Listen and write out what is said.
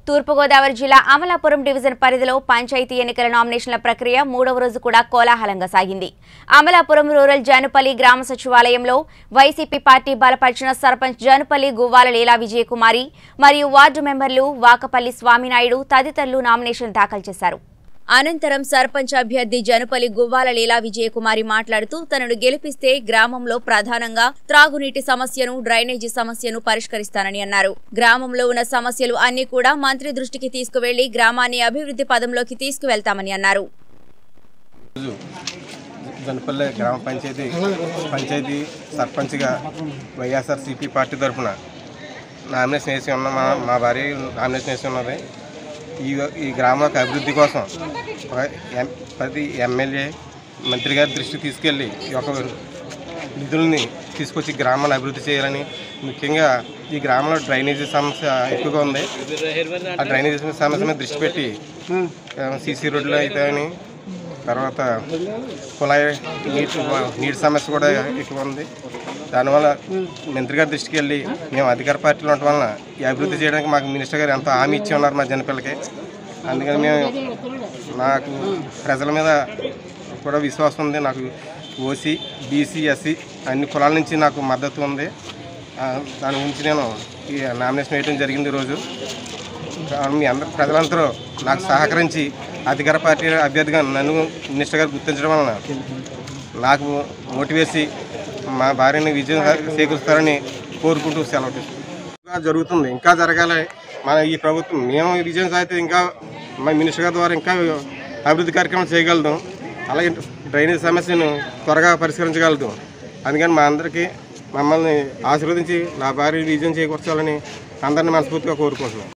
తూర్పుగోదావరి జిల్లా అమలాపురం డివిజన్ పరిధిలో పంచాయతీ ఎన్నికల నామినేషన్ల ప్రక్రియ మూడవ రోజు కూడా కోలాహలంగా సాగింది అమలాపురం రూరల్ జానుపల్లి గ్రామ సచివాలయంలో వైసీపీ పార్టీ బలపరిచిన సర్పంచ్ జానుపల్లి గువ్వాల లీలా విజయకుమారి మరియు వార్డు మెంబర్లు వాకపల్లి స్వామినాయుడు తదితరులు నామినేషన్ దాఖలు చేశారు అనంతరం సర్పంచ్ అభ్యర్థి జనుపల్లి గువ్వాల లీలా విజయకుమారి మాట్లాడుతూ తనను గెలిపిస్తే గ్రామంలో ప్రధానంగా త్రాగునీటి సమస్యను డ్రైనేజీ సమస్యను పరిష్కరిస్తానని అన్నారు గ్రామంలో ఉన్న సమస్యలు అన్ని కూడా మంత్రి దృష్టికి తీసుకువెళ్లి గ్రామాన్ని అభివృద్ధి పదంలోకి తీసుకువెళ్తామని అన్నారు రోజు జనపల్లె గ్రామ పంచాయతీ పంచాయతీ సర్పంచ్గా వైఎస్ఆర్సీపీ పార్టీ తరఫున నామినేషన్ వేసి ఉన్న మా మా భార్య నామినేషన్ వేసి ఉన్నది ఈ ఈ గ్రామం యొక్క అభివృద్ధి కోసం ఒక ఎం- ప్రతి ఎమ్మెల్యే మంత్రి గారి దృష్టికి తీసుకెళ్ళి ఈ యొక్క నిధుల్ని తీసుకొచ్చి గ్రామాన్ని అభివృద్ధి చేయాలని ముఖ్యంగా ఈ గ్రామంలో డ్రైనేజీ సమస్య ఎక్కువగా ఉంది ఆ డ్రైనేజీ సమస్య మీద దృష్టి పెట్టి సీసీ రోడ్లు అయితే అని తర్వాత కుళాయి నీటి నీటి సమస్య కూడా ఎక్కువ ఉంది దానివల్ల మంత్రి గారి దృష్టికి వెళ్ళి మేము అధికార పార్టీలో ఉండటం వలన ఈ అభివృద్ధి చేయడానికి మాకు మినిస్టర్ గారు ఎంతో హామీ ఇచ్చి ఉన్నారు మా జనపిల్లకి అందుకని మేము నాకు ప్రజల మీద కూడా విశ్వాసం ఉంది నాకు ఓసీ బీసీ ఎస్సీ అన్ని కులాల నుంచి నాకు మద్దతు ఉంది ఆ, దాని గురించి నేను ఈ నామినేషన్ వేయడం జరిగింది ఈరోజు కావున మీ అందరు ప్రజలందరూ నాకు సహకరించి అధికార పార్టీ అభ్యర్థిగా నన్ను మినిస్టర్ గారు గుర్తించడం వలన నాకు ఓటు వేసి మా భార్యని విజయం చేకూరుస్తారని కోరుకుంటూ సెలవు తీసుకుంటాను. ఇంకా జరుగుతుంది ఇంకా జరగాలి మన ఈ ప్రభుత్వం మేము విజయం సాధితే ఇంకా మా మినిస్టర్ గారి ద్వారా ఇంకా అభివృద్ధి కార్యక్రమాలు చేయగలుగుతాం అలాగే డ్రైనేజ్ సమస్యను త్వరగా పరిష్కరించగలుగుతాం అందుకని మా అందరికీ మమ్మల్ని ఆశీర్వదించి నా భార్య విజయం చేకూర్చాలని అందరిని మనస్ఫూర్తిగా కోరుకుంటున్నాం